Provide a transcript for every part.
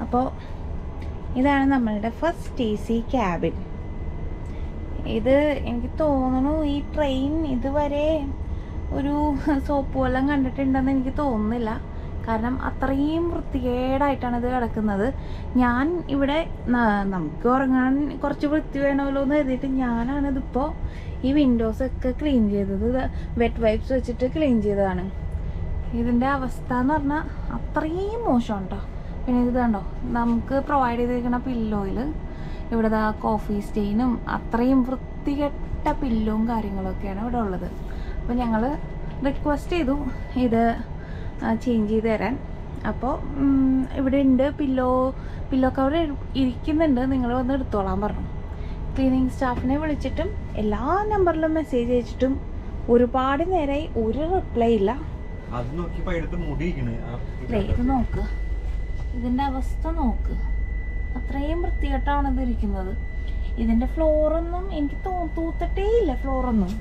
അപ്പോൾ ഇതാണ് നമ്മളുടെ ഫസ്റ്റ് എ സി ക്യാബിൻ ഇത് എനിക്ക് തോന്നുന്നു ഈ ട്രെയിൻ ഇതുവരെ ഒരു സോപ്പ് വെള്ളം കണ്ടിട്ടുണ്ടെന്ന് എനിക്ക് തോന്നുന്നില്ല കാരണം അത്രയും വൃത്തികേടായിട്ടാണ് ഇത് കിടക്കുന്നത് ഞാൻ ഇവിടെ ന- നമുക്ക് ഉറങ്ങാൻ കുറച്ച് വൃത്തി വേണമല്ലോ എന്ന് കരുതിയിട്ട് ഞാനാണ് ഇതിപ്പോൾ ഈ വിൻഡോസ് ഒക്കെ ക്ലീൻ ചെയ്തത് വെറ്റ് വൈപ്സ് വെച്ചിട്ട് ക്ലീൻ ചെയ്തതാണ് ഇതിൻ്റെ അവസ്ഥ എന്ന് പറഞ്ഞാൽ അത്രയും മോശം കേട്ടോ പിന്നെ ഇത് കണ്ടോ നമുക്ക് പ്രൊവൈഡ് ചെയ്തിരിക്കുന്ന പില്ലോയിൽ ഇവിടെ ദാ കോഫി സ്റ്റെയിനും അത്രയും വൃത്തികെട്ട പില്ലും കാര്യങ്ങളൊക്കെയാണ് ഇവിടെ ഉള്ളത് അപ്പോൾ ഞങ്ങൾ റിക്വസ്റ്റ് ചെയ്തു ഇത് ചേഞ്ച് ചെയ്ത് തരാൻ അപ്പോൾ ഇവിടെ ഉണ്ട് പില്ലോ പില്ലോ കവർ ഇരിക്കുന്നുണ്ട് നിങ്ങൾ വന്ന് എടുത്തോളാൻ പറഞ്ഞു ക്ലീനിങ് സ്റ്റാഫിനെ വിളിച്ചിട്ടും എല്ലാ നമ്പറിലും മെസ്സേജ് അയച്ചിട്ടും ഒരുപാട് നേരമായി ഒരു റിപ്ലൈ ഇല്ല അത് നോക്കിയപ്പോ എടുത്ത് മുടിയിരിക്കണ് ദേ ഇത് നോക്ക് ഇതിൻ്റെ അവസ്ഥ നോക്ക് അത്രയും വൃത്തികെട്ടാണ് ഇത് ഇരിക്കുന്നത് ഇതിൻ്റെ ഫ്ലോറൊന്നും എനിക്ക് തോ തൂത്തട്ടേ ഇല്ല ഫ്ലോറൊന്നും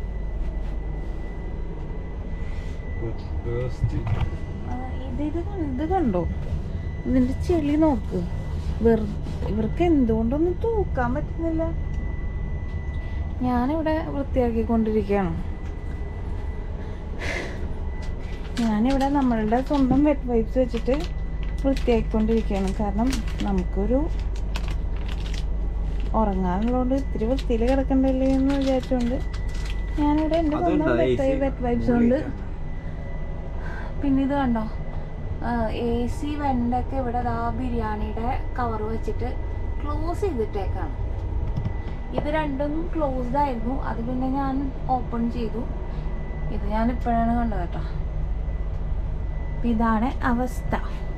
ആ, ഇത് ഇത് കണ്ട്- ഇത് കണ്ടോ ഇതിൻ്റെ ചെളി നോക്ക് വെറു ഇവർക്ക് എന്തുകൊണ്ടൊന്നും തൂക്കാൻ പറ്റുന്നില്ല ഞാനിവിടെ വൃത്തിയാക്കിക്കൊണ്ടിരിക്കുകയാണ് ഞാനിവിടെ നമ്മളുടെ സ്വന്തം വെറ്റ് വൈപ്സ് വെച്ചിട്ട് വൃത്തിയാക്കിക്കൊണ്ടിരിക്കുകയാണ് കാരണം നമുക്കൊരു ഉറങ്ങാനുള്ളതുകൊണ്ട് ഇത്തിരി വൃത്തിയിൽ കിടക്കണ്ടല്ലേ എന്ന് വിചാരിച്ചുകൊണ്ട് ഞാനിവിടെ എൻ്റെ സ്വന്തം വെറ്റ് വെറ്റ് വൈപ്സ് കൊണ്ട് പിന്നെ ഇത് കണ്ടോ എ സി വെണ്ടൊക്കെ ഇവിടെ ദാ ബിരിയാണിയുടെ കവർ വെച്ചിട്ട് ക്ലോസ് ചെയ്തിട്ടേക്കാണ് ഇത് രണ്ടും ക്ലോസ്ഡ് ആയിരുന്നു അത് പിന്നെ ഞാൻ ഓപ്പൺ ചെയ്തു ഇത് ഞാൻ ഇപ്പോഴാണ് കണ്ടത് കേട്ടോ അപ്പൊ ഇതാണ് അവസ്ഥ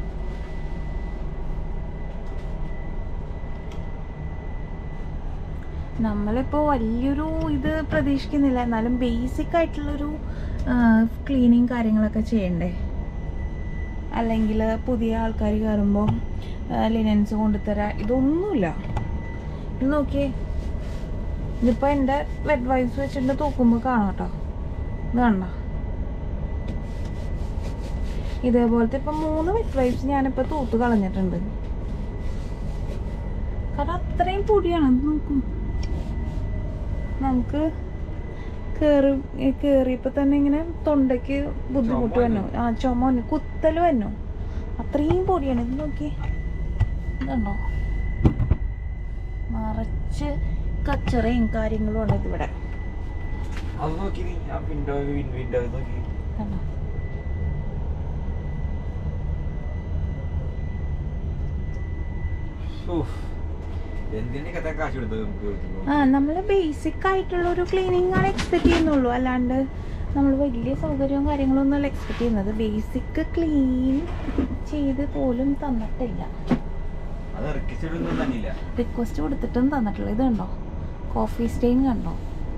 നമ്മളിപ്പോൾ വലിയൊരു ഇത് പ്രതീക്ഷിക്കുന്നില്ല എന്നാലും ബേസിക് ആയിട്ടുള്ളൊരു ക്ലീനിങ് കാര്യങ്ങളൊക്കെ ചെയ്യണ്ടേ അല്ലെങ്കിൽ പുതിയ ആൾക്കാർ കയറുമ്പോൾ ലിനൻസ് കൊണ്ടുതരാം ഇതൊന്നുമില്ല ഇത് നോക്കിയേ ഇതിപ്പോൾ എൻ്റെ വെഡ് വൈസ് വെച്ചിട്ട് തൂക്കുമ്പോൾ കാണാം കേട്ടോ ഇത് കണ്ട ഇതേപോലത്തെ ഇപ്പം മൂന്ന് വെറ്റ് വൈപ്സ് ഞാനിപ്പോൾ തൂത്ത് കളഞ്ഞിട്ടുണ്ട് കാരണം അത്രയും പൊടിയാണ് ഇത് നോക്കൂ നമുക്ക് കേറി കേറിയപ്പോൾ തന്നെ ഇങ്ങനെ തൊണ്ടയ്ക്ക് ബുദ്ധിമുട്ട് ചുമ വന്നു ആ ചുമ വന്നു കുത്തൽ വന്നു അത്രയും പൊടിയാണ് ഇത് നോക്കി ഇതുണ്ടോ നിറച്ച് കച്ചറയും കാര്യങ്ങളും ഉണ്ട് ഇതിവിടെ അത് നോക്കി നീ ആ വിൻഡോ വിൻഡോ നോക്കി കണ്ടോ ഉഫ്. എന്തിന്റെ കഥ കാശ് കൊടുത്തത് നമുക്ക് ചോദിക്കുമ്പോ? ആ നമ്മൾ ബേസിക് ആയിട്ടുള്ള ഒരു ക്ലീനിങ് ആണ് എക്സ്പെക്ട് ചെയ്യുന്നുള്ളൂ അല്ലാണ്ട് നമ്മൾ വലിയ സൗകര്യവും കാര്യങ്ങളൊന്നും അല്ല എക്സ്പെക്ട് ചെയ്യുന്നത് ബേസിക് ക്ലീൻ ചെയ്ത് പോലും തന്നിട്ടില്ല അത് ഇറക്കിച്ചിട്ടൊന്നും തന്നില്ല റിക്വസ്റ്റ് കൊടുത്തിട്ടും തന്നിട്ടില്ല ഇത് കണ്ടോ കോഫി സ്റ്റെയിൻ കണ്ടോ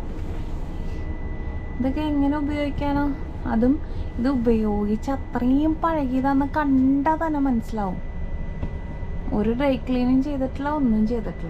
ഇതൊക്കെ എങ്ങനെ ഉപയോഗിക്കാനോ അതും ഇത് ഉപയോഗിച്ച് അത്രയും പഴകിയതാന്ന് കണ്ടാൽ തന്നെ മനസ്സിലാവും ഒരു ഡ്രൈ ക്ലീനിങ് ചെയ്തിട്ടില്ല ഒന്നും ചെയ്തിട്ടില്ല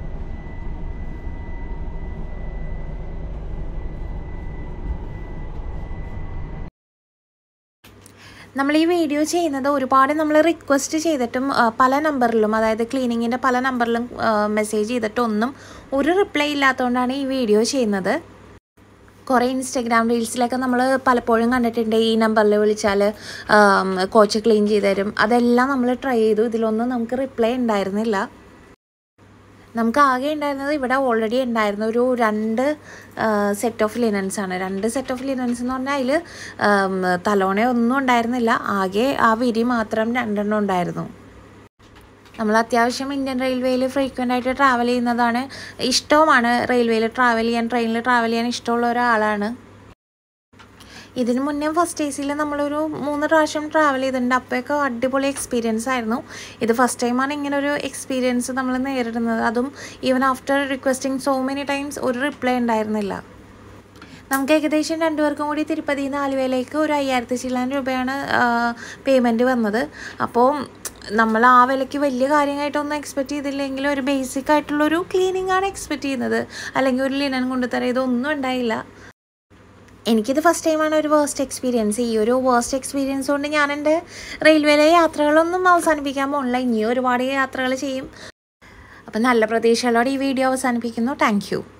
നമ്മൾ ഈ വീഡിയോ ചെയ്യുന്നത് ഒരുപാട് നമ്മൾ റിക്വസ്റ്റ് ചെയ്തിട്ടും ആ, പല നമ്പറിലും അതായത് ക്ലീനിങ്ങിൻ്റെ പല നമ്പറിലും മെസ്സേജ് ചെയ്തിട്ടൊന്നും ഒരു റിപ്ലൈ ഇല്ലാത്തതുകൊണ്ടാണ് ഈ വീഡിയോ ചെയ്യുന്നത് കുറേ ഇൻസ്റ്റഗ്രാം റീൽസിലൊക്കെ നമ്മൾ പലപ്പോഴും കണ്ടിട്ടുണ്ട് ഈ നമ്പറിൽ വിളിച്ചാൽ കോച്ച് ക്ലീൻ ചെയ്ത് തരും അതെല്ലാം നമ്മൾ ട്രൈ ചെയ്തു ഇതിലൊന്നും നമുക്ക് റിപ്ലൈ ഉണ്ടായിരുന്നില്ല നമുക്ക് ആകെ ഉണ്ടായിരുന്നത് ഇവിടെ ഓൾറെഡി ഉണ്ടായിരുന്ന ഒരു രണ്ട് സെറ്റ് ഓഫ് ലിനൻസ് ആണ് രണ്ട് സെറ്റ് ഓഫ് ലിനൻസ് എന്ന് പറഞ്ഞാൽ അതിൽ തലോണ ഒന്നും ഉണ്ടായിരുന്നില്ല ആകെ ആ വിരി മാത്രം രണ്ടെണ്ണം ഉണ്ടായിരുന്നു നമ്മൾ അത്യാവശ്യം ഇന്ത്യൻ റെയിൽവേയിൽ ഫ്രീക്വൻ്റ് ആയിട്ട് ട്രാവൽ ചെയ്യുന്നതാണ് ഇഷ്ടവുമാണ് റെയിൽവേയിൽ ട്രാവൽ ചെയ്യാൻ ട്രെയിനിൽ ട്രാവൽ ചെയ്യാൻ ഇഷ്ടമുള്ള ഒരാളാണ് ഇതിന് മുന്നേ ഫസ്റ്റ് എ സിയിൽ നമ്മളൊരു മൂന്ന് പ്രാവശ്യം ട്രാവൽ ചെയ്തിട്ടുണ്ട് അപ്പോഴൊക്കെ അടിപൊളി എക്സ്പീരിയൻസ് ആയിരുന്നു ഇത് ഫസ്റ്റ് ടൈമാണ് ഇങ്ങനെ ഒരു എക്സ്പീരിയൻസ് നമ്മൾ നേരിടുന്നത് അതും even after requesting so many times ഒരു റിപ്ലൈ ഉണ്ടായിരുന്നില്ല നമുക്ക് ഏകദേശം രണ്ടുപേർക്കും കൂടി തിരുപ്പതി നിന്ന് ആലുവയിലേക്ക് ഒരു അയ്യായിരത്തി ചില്ലാൻ രൂപയാണ് പേയ്മെൻറ്റ് വന്നത് അപ്പോൾ നമ്മൾ ആ വിലയ്ക്ക് വലിയ കാര്യമായിട്ടൊന്നും എക്സ്പെക്റ്റ് ചെയ്തില്ലെങ്കിൽ ഒരു ബേസിക് ആയിട്ടുള്ളൊരു ക്ലീനിങ് ആണ് എക്സ്പെക്റ്റ് ചെയ്യുന്നത് അല്ലെങ്കിൽ ഒരു ലിനൻ കൊണ്ടുതരാം ഇതൊന്നും ഉണ്ടായില്ല എനിക്കിത് ഫസ്റ്റ് ടൈമാണ് ഒരു വേസ്റ്റ് എക്സ്പീരിയൻസ് ഈ ഒരു വേസ്റ്റ് എക്സ്പീരിയൻസ് കൊണ്ട് ഞാൻ എൻ്റെ റെയിൽവേയിലെ യാത്രകളൊന്നും അവസാനിപ്പിക്കാൻ പോണില്ല ഇനിയും ഒരുപാട് യാത്രകൾ ചെയ്യും അപ്പം നല്ല പ്രതീക്ഷകളോടെ ഈ വീഡിയോ അവസാനിപ്പിക്കുന്നു താങ്ക്